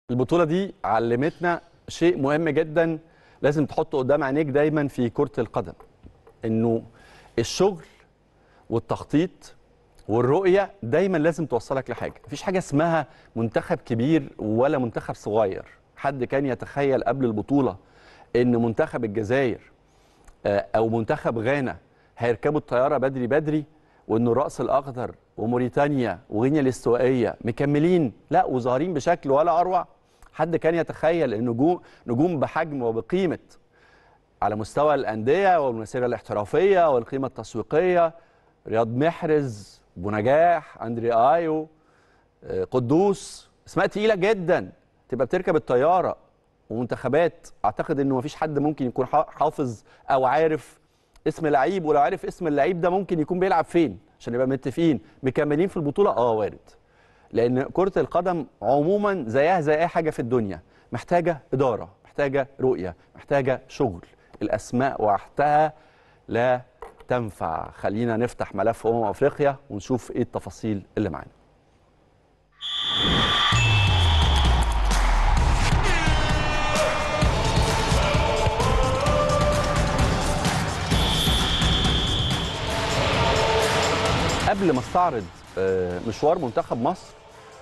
البطولة دي علمتنا شيء مهم جدا لازم تحطه قدام عينيك دايما في كرة القدم انه الشغل والتخطيط والرؤية دايما لازم توصلك لحاجة مفيش حاجة اسمها منتخب كبير ولا منتخب صغير حد كان يتخيل قبل البطولة ان منتخب الجزائر آه، او منتخب غانا هيركبوا الطيارة بدري بدري وان الرأس الاخضر وموريتانيا وغينيا الاستوائية مكملين لا وظاهرين بشكل ولا اروع حد كان يتخيل ان نجوم نجوم بحجم وبقيمة على مستوى الأندية والمسيرة الاحترافية والقيمة التسويقية رياض محرز بونجاح أندري آيو آه، قدوس اسماء تقيلة جدا تبقى بتركب الطيارة ومنتخبات أعتقد إنه مفيش حد ممكن يكون حا- حافظ أو عارف اسم لعيب ولو عارف اسم اللعيب ده ممكن يكون بيلعب فين عشان نبقى متفقين مكملين في البطولة اه وارد لان كره القدم عموما زيها زي اي حاجه في الدنيا محتاجه اداره محتاجه رؤيه محتاجه شغل الاسماء وحدها لا تنفع خلينا نفتح ملف امم افريقيا ونشوف ايه التفاصيل اللي معانا قبل ما استعرض آه، مشوار منتخب مصر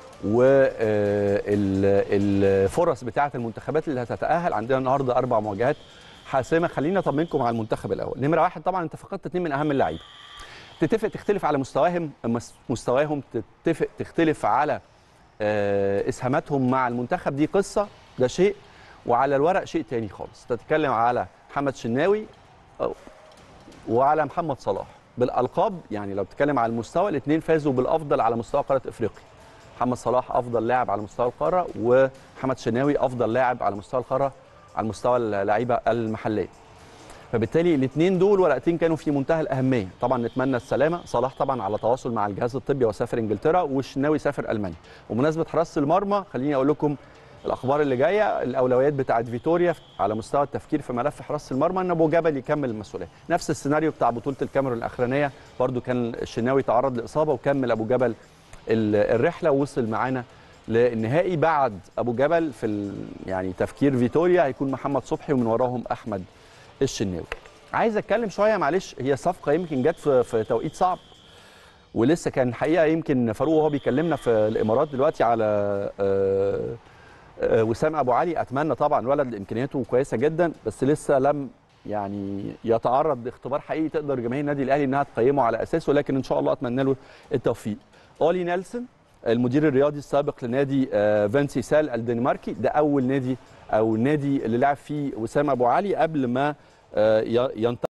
والفرص بتاعه المنتخبات اللي هتتاهل عندنا النهارده اربع مواجهات حاسمه خليني اطمنكم على المنتخب الاول نمره واحد طبعا انت فقدت اثنين من اهم اللعيبه تتفق تختلف على مستواهم مس- مستواهم تتفق تختلف على آه، اسهاماتهم مع المنتخب دي قصه ده شيء وعلى الورق شيء تاني خالص تتكلم على محمد شناوي أو- وعلى محمد صلاح بالالقاب يعني لو بتتكلم على المستوى الاثنين فازوا بالافضل على مستوى قاره افريقيا محمد صلاح افضل لاعب على مستوى القاره ومحمد شناوي افضل لاعب على مستوى القاره على مستوى اللعيبه المحليه فبالتالي الاثنين دول ورقتين كانوا في منتهى الاهميه طبعا نتمنى السلامه صلاح طبعا على تواصل مع الجهاز الطبي وسافر انجلترا والشناوي سافر المانيا وبمناسبه حراسه المرمى خليني اقول لكم الاخبار اللي جايه الاولويات بتاعت فيتوريا على مستوى التفكير في ملف حراسه المرمى ان ابو جبل يكمل المسؤوليه نفس السيناريو بتاع بطوله الكاميرون الاخرانيه برضو كان الشناوي تعرض لاصابه وكمل ابو جبل ال- الرحله ووصل معانا للنهائي بعد ابو جبل في ال- يعني تفكير فيتوريا هيكون محمد صبحي ومن وراهم احمد الشناوي عايز اتكلم شويه معلش هي صفقه يمكن جت في, في توقيت صعب ولسه كان الحقيقه يمكن فاروق وهو بيكلمنا في الامارات دلوقتي على آه، آه، وسام ابو علي اتمنى طبعا الولد امكانياته كويسه جدا بس لسه لم يعني يتعرض لاختبار حقيقي تقدر جماهير النادي الاهلي انها تقيمه على اساسه لكن ان شاء الله اتمنى له التوفيق اولي نيلسون المدير الرياضي السابق لنادي آه، فانسي سال الدنماركي ده اول نادي او النادي اللي لعب فيه وسام ابو علي قبل ما آه، ي- ينتقل